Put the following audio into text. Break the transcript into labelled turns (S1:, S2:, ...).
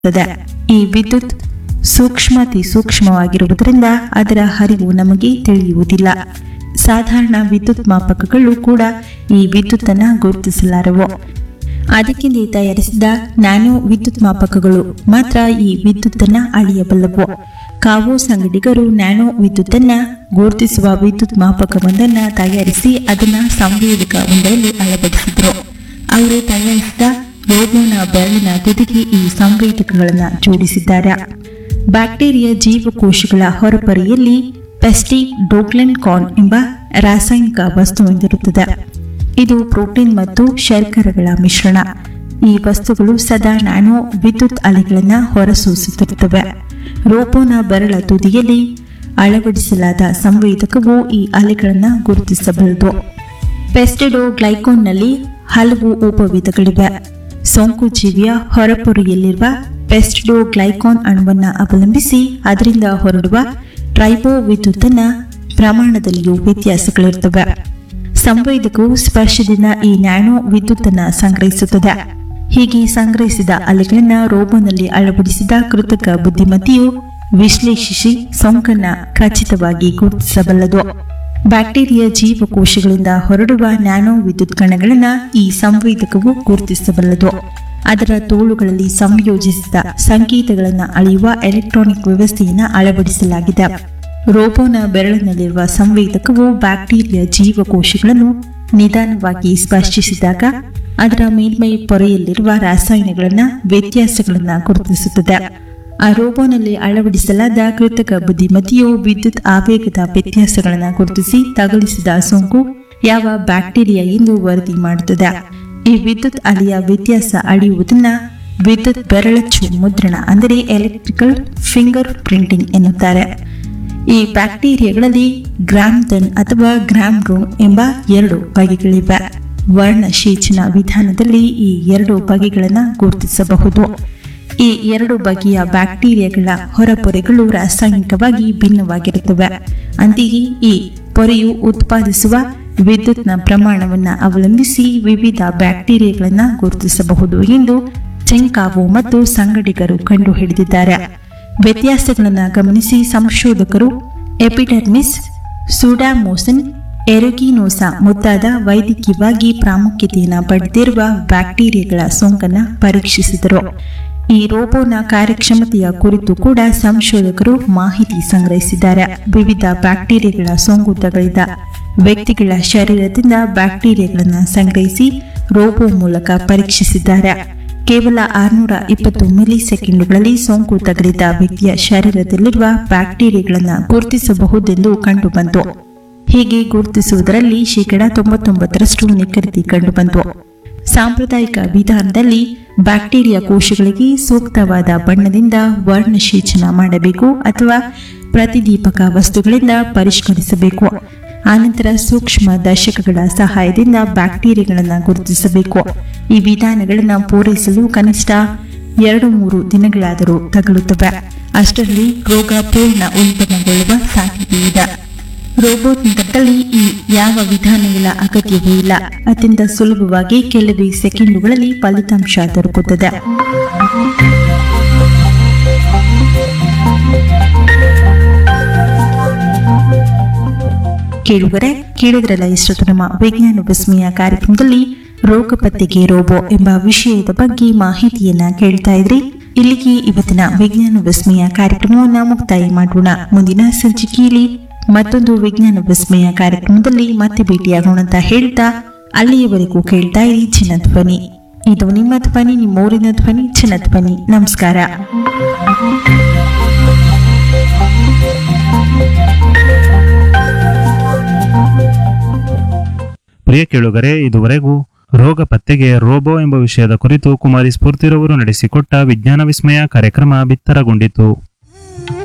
S1: ಇರುತ್ತದೆ ಈ ವಿದ್ಯುತ್ ಸೂಕ್ಷ್ಮತಿ ಸೂಕ್ಷ್ಮವಾಗಿರುವುದರಿಂದ ಅದರ ಹರಿವು ನಮಗೆ ತಿಳಿಯುವುದಿಲ್ಲ ಸಾಧಾರಣ ವಿದ್ಯುತ್ ಮಾಪಕಗಳು ಕೂಡ ಈ ವಿದ್ಯುತ್ತನ್ನು ಗುರುತಿಸಲಾರವು ಅದಕ್ಕೆಂದೇ ತಯಾರಿಸಿದ ನ್ಯಾನೋ ವಿದ್ಯುತ್ ಮಾಪಕಗಳು ಮಾತ್ರ ಈ ವಿದ್ಯುತ್ತನ್ನು ಅಳೆಯಬಲ್ಲವು ಕಾವು ಸಂಗಡಿಗರು ನ್ಯಾನೋ ವಿದ್ಯುತ್ತನ್ನ ಗುರುತಿಸುವ ವಿದ್ಯುತ್ ಮಾಪಕವೊಂದನ್ನ ತಯಾರಿಸಿ ಅದನ್ನ ಸಂವೇದಕ ಒಂದರಲ್ಲಿ ಅಳವಡಿಸಿದರು ಅವರು ತಯಾರಿಸಿದ ರೋಬೋನ ಬೆರಳಿನ ತುದಿಗೆ ಈ ಸಂವೇದಕಗಳನ್ನು ಜೋಡಿಸಿದ್ದಾರೆ ಬ್ಯಾಕ್ಟೀರಿಯಾ ಜೀವಕೋಶಗಳ ಹೊರಪರಿಯಲ್ಲಿ ಪೆಸ್ಟಿ ಡೋಕ್ಲೆನ್ಕಾನ್ ಎಂಬ ರಾಸಾಯನಿಕ ವಸ್ತು ಹೊಂದಿರುತ್ತದೆ ಇದು ಪ್ರೋಟೀನ್ ಮತ್ತು ಶರ್ಕರೆಗಳ ಮಿಶ್ರಣ ಈ ವಸ್ತುಗಳು ಸದಾ ನ್ಯಾನೋ ವಿದ್ಯುತ್ ಅಲೆಗಳನ್ನು ಹೊರಸೂಸುತ್ತಿರುತ್ತವೆ ರೋಬೋನ ಬೆರಳ ತುದಿಯಲ್ಲಿ ಅಳವಡಿಸಲಾದ ಸಂವೇದಕವು ಈ ಅಲೆಗಳನ್ನು ಗುರುತಿಸಬಲ್ಲದು ಪೆಸ್ಟಿಡೋ ಗ್ಲೈಕೋನ್ನಲ್ಲಿ ಹಲವು ಉಪವಿಧಗಳಿವೆ ಸೋಂಕು ಜೀವಿಯ ಹೊರಪೊರೆಯಲ್ಲಿರುವ ಪೆಸ್ಟಿಡೋ ಗ್ಲೈಕಾನ್ ಅಣುವನ್ನು ಅವಲಂಬಿಸಿ ಅದರಿಂದ ಹೊರಡುವ ಟ್ರೈಬೋ ವಿದ್ಯುತ್ತನ್ನ ಪ್ರಮಾಣದಲ್ಲಿಯೂ ವ್ಯತ್ಯಾಸಗಳಿರುತ್ತವೆ ಸಂವೇದಕವು ಸ್ಪರ್ಶದಿಂದ ಈ ನ್ಯಾನೋ ವಿದ್ಯುತ್ತನ್ನು ಸಂಗ್ರಹಿಸುತ್ತದೆ ಹೀಗೆ ಸಂಗ್ರಹಿಸಿದ ಅಲೆಗಳನ್ನು ರೋಬೋನಲ್ಲಿ ಅಳವಡಿಸಿದ ಕೃತಕ ಬುದ್ಧಿಮತ್ತೆಯು ವಿಶ್ಲೇಷಿಸಿ ಸೋಂಕನ್ನ ಖಚಿತವಾಗಿ ಗುರುತಿಸಬಲ್ಲದು ಬ್ಯಾಕ್ಟೀರಿಯಾ ಜೀವಕೋಶಗಳಿಂದ ಹೊರಡುವ ನ್ಯಾನೋ ವಿದ್ಯುತ್ ಕಣಗಳನ್ನು ಈ ಸಂವೇದಕವು ಗುರುತಿಸಬಲ್ಲದು ಅದರ ತೋಳುಗಳಲ್ಲಿ ಸಂಯೋಜಿಸಿದ ಸಂಕೇತಗಳನ್ನು ಅಳೆಯುವ ಎಲೆಕ್ಟ್ರಾನಿಕ್ ವ್ಯವಸ್ಥೆಯನ್ನು ಅಳವಡಿಸಲಾಗಿದೆ ರೋಬೋನ ಬೆರಳಿನಲ್ಲಿರುವ ಸಂವೇದಕವು ಬ್ಯಾಕ್ಟೀರಿಯಾ ಜೀವಕೋಶಗಳನ್ನು ನಿಧಾನವಾಗಿ ಸ್ಪರ್ಶಿಸಿದಾಗ ಅದರ ಮೇಲ್ಮೈ ಪೊರೆಯಲ್ಲಿರುವ ರಾಸಾಯನಿಕಗಳನ್ನ ವ್ಯತ್ಯಾಸಗಳನ್ನು ಗುರುತಿಸುತ್ತದೆ ಆ ರೋಬೋನಲ್ಲಿ ಅಳವಡಿಸಲಾದ ಕೃತಕ ಬುದ್ಧಿಮತ್ತೆಯು ವಿದ್ಯುತ್ ಆವೇಗದ ವ್ಯತ್ಯಾಸಗಳನ್ನು ಗುರುತಿಸಿ ತಗುಲಿಸಿದ ಸೋಂಕು ಯಾವ ಬ್ಯಾಕ್ಟೀರಿಯಾ ಎಂದು ವರದಿ ಮಾಡುತ್ತದೆ ಈ ವಿದ್ಯುತ್ ಅಲೆಯ ವ್ಯತ್ಯಾಸ ಅಳೆಯುವುದನ್ನ ವಿದ್ಯುತ್ ಬೆರಳಚ್ಚು ಮುದ್ರಣ ಅಂದರೆ ಎಲೆಕ್ಟ್ರಿಕಲ್ ಫಿಂಗರ್ ಪ್ರಿಂಟಿಂಗ್ ಎನ್ನುತ್ತಾರೆ ಈ ಬ್ಯಾಕ್ಟೀರಿಯಾಗಳಲ್ಲಿ ಗ್ರಾಮ್ದನ್ ಅಥವಾ ಗ್ರಾಮ್ಡ್ರೋನ್ ಎಂಬ ಎರಡು ಬಗೆಗಳಿವೆ ವರ್ಣಶೇಚನ ವಿಧಾನದಲ್ಲಿ ಈ ಎರಡು ಬಗೆಗಳನ್ನು ಗುರುತಿಸಬಹುದು ಈ ಎರಡು ಬಗೆಯ ಬ್ಯಾಕ್ಟೀರಿಯಾಗಳ ಹೊರಪೊರೆಗಳು ರಾಸಾಯನಿಕವಾಗಿ ಭಿನ್ನವಾಗಿರುತ್ತವೆ ಅಂತೆಯೇ ಈ ಪೊರೆಯು ಉತ್ಪಾದಿಸುವ ವಿದ್ಯುತ್ನ ಪ್ರಮಾಣವನ್ನು ಅವಲಂಬಿಸಿ ವಿವಿಧ ಬ್ಯಾಕ್ಟೀರಿಯಾಗಳನ್ನು ಗುರುತಿಸಬಹುದು ಎಂದು ಚೆಂಕಾವು ಮತ್ತು ಸಂಗಡಿಗರು ಕಂಡುಹಿಡಿದಿದ್ದಾರೆ ವ್ಯತ್ಯಾಸಗಳನ್ನು ಗಮನಿಸಿ ಸಂಶೋಧಕರು ಎಪಿಡರ್ಮಿಸ್ ಸೂಡಾಮೋಸನ್ ಎರೋಗಿನೋಸಾ ಮುಂತಾದ ವೈದ್ಯಕೀಯವಾಗಿ ಪ್ರಾಮುಖ್ಯತೆಯನ್ನು ಪಡೆದಿರುವ ಬ್ಯಾಕ್ಟೀರಿಯಾಗಳ ಸೋಂಕನ್ನು ಪರೀಕ್ಷಿಸಿದರು ಈ ರೋಬೋನ ಕಾರ್ಯಕ್ಷಮತೆಯ ಕುರಿತು ಕೂಡ ಸಂಶೋಧಕರು ಮಾಹಿತಿ ಸಂಗ್ರಹಿಸಿದ್ದಾರೆ ವಿವಿಧ ಬ್ಯಾಕ್ಟೀರಿಯಾಗಳ ಸೋಂಕು ತಗುಲಿದ ವ್ಯಕ್ತಿಗಳ ಶರೀರದಿಂದ ಬ್ಯಾಕ್ಟೀರಿಯಾಗಳನ್ನು ಸಂಗ್ರಹಿಸಿ ರೋಬೋ ಮೂಲಕ ಪರೀಕ್ಷಿಸಿದ್ದಾರೆ ಕೇವಲ ಆರುನೂರ ಇಪ್ಪತ್ತು ಮಿಲಿ ಸೆಕೆಂಡುಗಳಲ್ಲಿ ಸೋಂಕು ತಗುಲಿದ ವ್ಯಕ್ತಿಯ ಶರೀರದಲ್ಲಿರುವ ಬ್ಯಾಕ್ಟೀರಿಯಾಗಳನ್ನು ಗುರುತಿಸಬಹುದೆಂದು ಕಂಡುಬಂತು ಹೀಗೆ ಗುರುತಿಸುವುದರಲ್ಲಿ ಶೇಕಡ ತೊಂಬತ್ತೊಂಬತ್ತರಷ್ಟು ನಿಖರತೆ ಕಂಡುಬಂತು ಸಾಂಪ್ರದಾಯಿಕ ವಿಧಾನದಲ್ಲಿ ಬ್ಯಾಕ್ಟೀರಿಯಾ ಕೋಶಗಳಿಗೆ ಸೂಕ್ತವಾದ ಬಣ್ಣದಿಂದ ವರ್ಣಶೇಚನ ಮಾಡಬೇಕು ಅಥವಾ ಪ್ರತಿದೀಪಕ ವಸ್ತುಗಳಿಂದ ಪರಿಷ್ಕರಿಸಬೇಕು ಆನಂತರ ಸೂಕ್ಷ್ಮ ದರ್ಶಕಗಳ ಸಹಾಯದಿಂದ ಬ್ಯಾಕ್ಟೀರಿಯಾಗಳನ್ನು ಗುರುತಿಸಬೇಕು ಈ ವಿಧಾನಗಳನ್ನು ಪೂರೈಸಲು ಕನಿಷ್ಠ ಎರಡು ಮೂರು ದಿನಗಳಾದರೂ ತಗಲುತ್ತವೆ ಅಷ್ಟರಲ್ಲಿ ರೋಗ ಪೂರ್ಣ ಉಲ್ಬಣಗೊಳ್ಳುವ ಸಾಧ್ಯತೆ ಇದೆ ರೋಬೋಟ್ ತಂತ್ರದಲ್ಲಿ ಈ ಯಾವ ವಿಧಾನಗಳ ಅಗತ್ಯವೇ ಇಲ್ಲ ಅತ್ಯಂತ ಸುಲಭವಾಗಿ ಕೆಲವೇ ಸೆಕೆಂಡುಗಳಲ್ಲಿ ಫಲಿತಾಂಶ ದೊರಕುತ್ತದೆ ಕೇಳುವರೆ ಕೇಳಿದ್ರಲ್ಲ ಇಷ್ಟೊತ್ತು ನಮ್ಮ ವಿಜ್ಞಾನ ವಿಸ್ಮಯ ಕಾರ್ಯಕ್ರಮದಲ್ಲಿ ರೋಗ ಪತ್ತೆಗೆ ರೋಬೋ ಎಂಬ ವಿಷಯದ ಬಗ್ಗೆ ಮಾಹಿತಿಯನ್ನ ಕೇಳ್ತಾ ಇದ್ರಿ ಇಲ್ಲಿಗೆ ಇವತ್ತಿನ ವಿಜ್ಞಾನ ವಿಸ್ಮಯ ಕಾರ್ಯಕ್ರಮವನ್ನ ಮುಕ್ತಾಯ ಮಾಡೋಣ ಮುಂದಿನ ಸಂಚಿಕೆಯಲ್ಲಿ ಮತ್ತೊಂದು ವಿಜ್ಞಾನ ವಿಸ್ಮಯ ಕಾರ್ಯಕ್ರಮದಲ್ಲಿ ಮತ್ತೆ ಭೇಟಿಯಾಗೋಣ ಅಂತ ಹೇಳ್ತಾ ಅಲ್ಲಿಯವರೆಗೂ ಕೇಳ್ತಾ ಇರಿ ಚಿನ್ನ ಧ್ವನಿ ಇದು ನಿಮ್ಮ ಧ್ವನಿ ನಿಮ್ಮ ಊರಿನ ಧ್ವನಿ ಚಿನ್ನ ಧ್ವನಿ ನಮಸ್ಕಾರ
S2: ಪ್ರಿಯ ಕೇಳುಗರೆ ಇದುವರೆಗೂ ರೋಗ ಪತ್ತೆಗೆ ರೋಬೋ ಎಂಬ ವಿಷಯದ ಕುರಿತು ಕುಮಾರಿ ಸ್ಫೂರ್ತಿರವರು ನಡೆಸಿಕೊಟ್ಟ ವಿಜ್ಞಾನ ವಿಸ್ಮಯ ಕಾರ್ಯಕ್ರಮ ಬಿತ್ತರಗೊಂಡಿತು